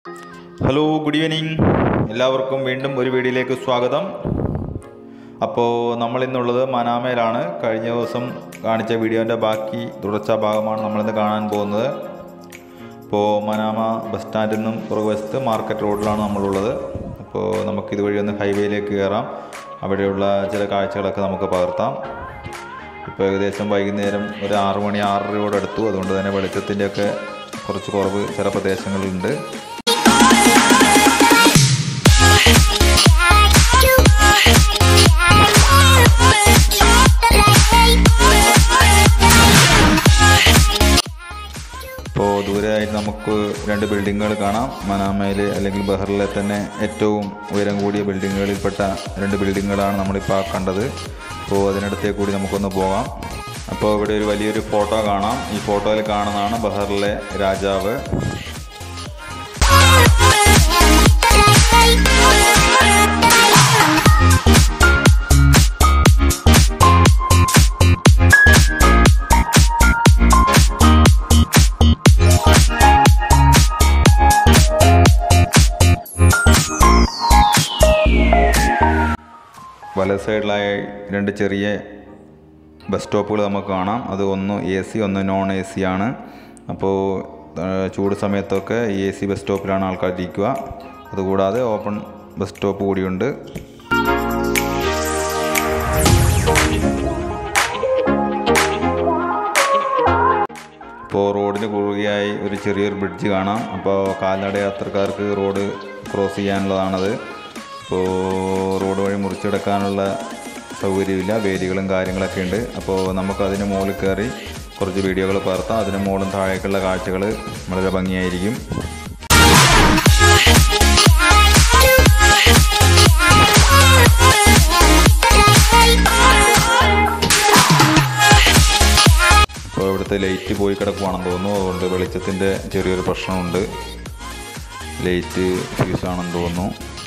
hello good evening എല്ലാവർക്കും വീണ്ടും ഒരു വീഡിയോയിലേക്ക് സ്വാഗതം അപ്പോൾ നമ്മൾ ഇന്നുള്ളത് മനാമയിലാണ് കഴിഞ്ഞ ദിവസം കാണിച്ച വീഡിയോൻ്റെ ബാക്കി തുടർച്ച ഭാഗമാണ് നമ്മളിന്ന് കാണാൻ പോകുന്നത് അപ്പോൾ മനാമ ബസ് സ്റ്റാൻഡിൽ നിന്നും പുറകുവശത്ത് മാർക്കറ്റ് റോഡിലാണ് നമ്മളുള്ളത് അപ്പോൾ നമുക്ക് ഇതുവഴി ഒന്ന് ഹൈവേയിലേക്ക് കയറാം അവിടെയുള്ള ചില കാഴ്ചകളൊക്കെ നമുക്ക് പകർത്താം ഇപ്പോൾ ഏകദേശം വൈകുന്നേരം ഒരു ആറ് മണി ആറരയോട് അടുത്തു അതുകൊണ്ട് തന്നെ വെളിച്ചത്തിൻ്റെയൊക്കെ കുറച്ച് കുറവ് ചില പ്രദേശങ്ങളിലുണ്ട് ഇപ്പോൾ ദൂരെയായിട്ട് നമുക്ക് രണ്ട് ബിൽഡിങ്ങുകൾ കാണാം മനാമയിൽ അല്ലെങ്കിൽ ബഹറിലെ തന്നെ ഏറ്റവും ഉയരം കൂടിയ ബിൽഡിങ്ങുകളിൽപ്പെട്ട രണ്ട് ബിൽഡിങ്ങുകളാണ് നമ്മളിപ്പോൾ ആ കണ്ടത് അപ്പോൾ അതിനടുത്തേ കൂടി നമുക്കൊന്ന് പോകാം അപ്പോൾ ഇവിടെ ഒരു വലിയൊരു ഫോട്ടോ കാണാം ഈ ഫോട്ടോയിൽ കാണുന്നതാണ് ബഹറിലെ രാജാവ് വലത് സൈഡിലായി രണ്ട് ചെറിയ ബസ് സ്റ്റോപ്പുകൾ നമുക്ക് കാണാം അത് ഒന്ന് എ സി ഒന്ന് നോൺ എ സി ആണ് അപ്പോൾ ആ, ചൂട് സമയത്തൊക്കെ എ സി ബസ് സ്റ്റോപ്പിലാണ് ആൾക്കാർ ഇരിക്കുക അതുകൂടാതെ ഓപ്പൺ ബസ് സ്റ്റോപ്പ് കൂടിയുണ്ട് ഇപ്പോൾ റോഡിന് കുറുകയായി ഒരു ചെറിയൊരു ബ്രിഡ്ജ് കാണാം അപ്പോൾ കാൽനട യാത്രക്കാർക്ക് റോഡ് ക്രോസ് ചെയ്യാനുള്ളതാണത് ഇപ്പോൾ റോഡ് വഴി മുറിച്ചെടുക്കാനുള്ള സൗകര്യമില്ല വേലികളും കാര്യങ്ങളൊക്കെ ഉണ്ട് അപ്പോൾ നമുക്ക് അതിന് മുകളിൽ കയറി കുറച്ച് വീഡിയോകൾ പകർത്താം അതിന് മുകളിലും താഴേക്കുള്ള കാഴ്ചകൾ വളരെ ഭംഗിയായിരിക്കും അപ്പോൾ ഇവിടുത്തെ ലൈറ്റ് പോയി കിടക്കുവാണെന്ന് തോന്നുന്നു അതുകൊണ്ട് വെളിച്ചത്തിൻ്റെ ചെറിയൊരു പ്രശ്നമുണ്ട് ലൈറ്റ് ഫ്യൂസ് ആണെന്ന് തോന്നുന്നു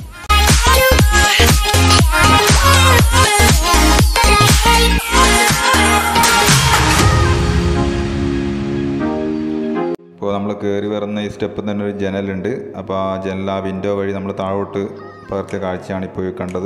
ഇപ്പോൾ നമ്മൾ കയറി വരുന്ന ഈ സ്റ്റെപ്പ് തന്നെ ഒരു ജനലുണ്ട് അപ്പോൾ ആ ജനൽ ആ വിൻഡോ വഴി നമ്മൾ താഴോട്ട് പകർത്തിയ കാഴ്ചയാണ് ഇപ്പോൾ ഈ കണ്ടത്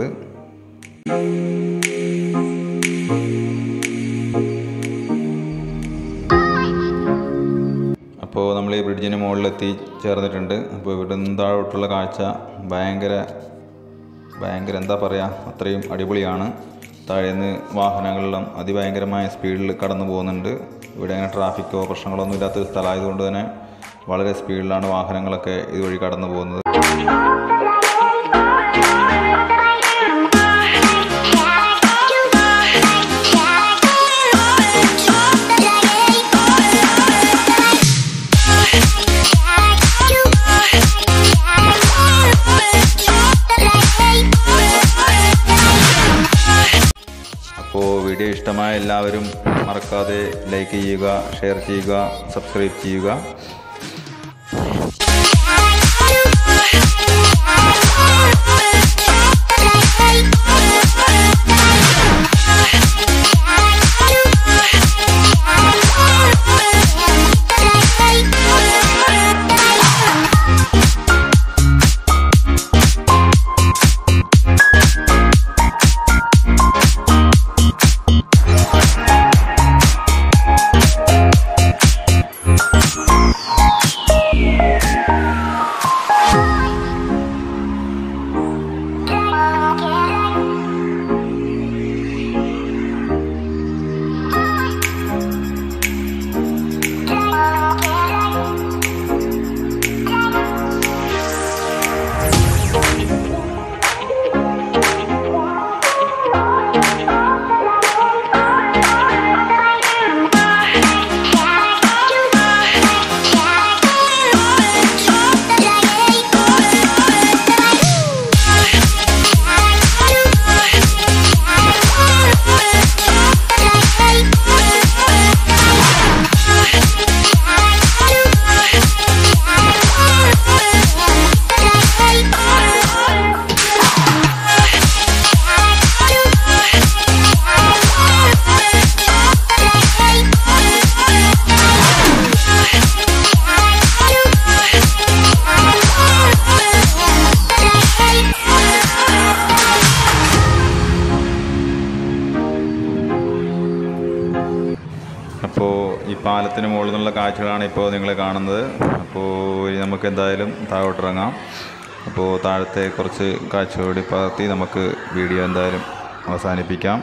അപ്പോൾ നമ്മൾ ഈ ബ്രിഡ്ജിന് മുകളിലെത്തി ചേർന്നിട്ടുണ്ട് അപ്പോൾ ഇവിടെ നിന്ന് താഴോട്ടുള്ള കാഴ്ച ഭയങ്കര ഭയങ്കര എന്താ പറയുക അത്രയും അടിപൊളിയാണ് താഴേന്ന് വാഹനങ്ങളിലും അതിഭയങ്കരമായ സ്പീഡിൽ കടന്നു പോകുന്നുണ്ട് ഇവിടെ അങ്ങനെ ട്രാഫിക്കോ പ്രശ്നങ്ങളൊന്നും ഇല്ലാത്തൊരു സ്ഥലമായതുകൊണ്ട് തന്നെ വളരെ സ്പീഡിലാണ് വാഹനങ്ങളൊക്കെ ഇതുവഴി കടന്നു പോകുന്നത് അപ്പോൾ വീഡിയോ ഇഷ്ടമായ എല്ലാവരും മറക്കാതെ ലൈക്ക് ചെയ്യുക ഷെയർ ചെയ്യുക സബ്സ്ക്രൈബ് ചെയ്യുക പാലത്തിന് മുകളിൽ നിന്നുള്ള കാഴ്ചകളാണ് ഇപ്പോൾ നിങ്ങൾ കാണുന്നത് അപ്പോൾ ഇനി നമുക്ക് എന്തായാലും താഴോട്ടിറങ്ങാം അപ്പോൾ താഴത്തെ കുറച്ച് കാഴ്ചകളോട് പകർത്തി നമുക്ക് വീഡിയോ എന്തായാലും അവസാനിപ്പിക്കാം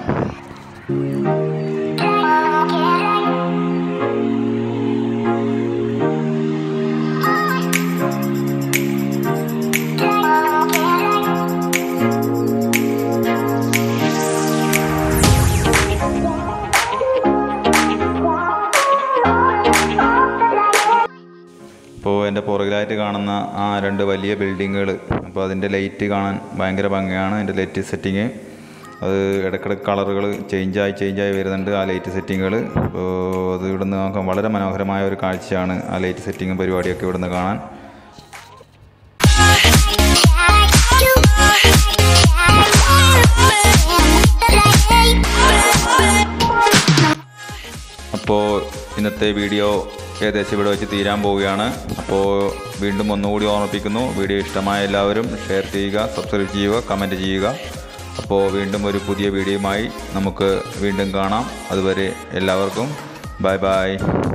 ഇപ്പോൾ എൻ്റെ പുറകിലായിട്ട് കാണുന്ന ആ രണ്ട് വലിയ ബിൽഡിങ്ങുകൾ അപ്പോൾ അതിൻ്റെ ലൈറ്റ് കാണാൻ ഭയങ്കര ഭംഗിയാണ് അതിൻ്റെ ലൈറ്റ് സെറ്റിങ് അത് ഇടയ്ക്കിടയ്ക്ക് കളറുകൾ ചേഞ്ചായി ചേഞ്ചായി വരുന്നുണ്ട് ആ ലൈറ്റ് സെറ്റിങ്ങുകൾ അപ്പോൾ അത് ഇവിടുന്ന് നോക്കാൻ വളരെ മനോഹരമായ ഒരു കാഴ്ചയാണ് ആ ലൈറ്റ് സെറ്റിങ്ങും പരിപാടിയൊക്കെ ഇവിടുന്ന് കാണാൻ അപ്പോൾ ഇന്നത്തെ വീഡിയോ ഏകദേശം ഇവിടെ വെച്ച് തീരാൻ പോവുകയാണ് അപ്പോൾ വീണ്ടും ഒന്നുകൂടി ഓർമ്മിപ്പിക്കുന്നു വീഡിയോ ഇഷ്ടമായ എല്ലാവരും ഷെയർ ചെയ്യുക സബ്സ്ക്രൈബ് ചെയ്യുക കമൻറ്റ് ചെയ്യുക അപ്പോൾ വീണ്ടും ഒരു പുതിയ വീഡിയോയുമായി നമുക്ക് വീണ്ടും കാണാം അതുവരെ എല്ലാവർക്കും ബൈ ബൈ